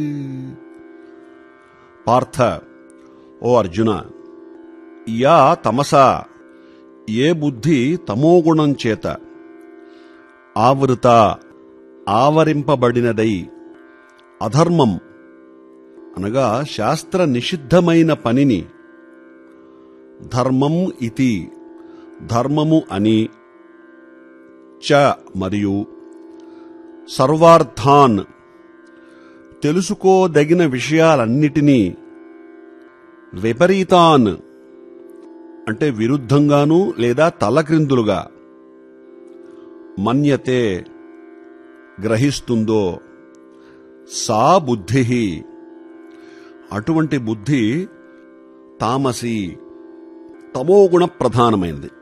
పార్థ ఓ అర్జున యా తమసా ఏ బుద్ధి తమోగుణం చేత ఆవృత ఆవరింపబడినదై అధర్మం అనగా శాస్త్ర నిషిద్ధమైన పనిని ధర్మం ఇతి ధర్మము అని చ మరియు సర్వార్థాన్ తెలుసుకోదగిన విషయాలన్నిటినీ విపరీతాన్ అంటే విరుద్ధంగాను లేదా తలక్రిందులుగా మన్యతే గ్రహిస్తుందో సా బుద్ధి అటువంటి బుద్ధి తామసి తమోగుణ ప్రధానమైనది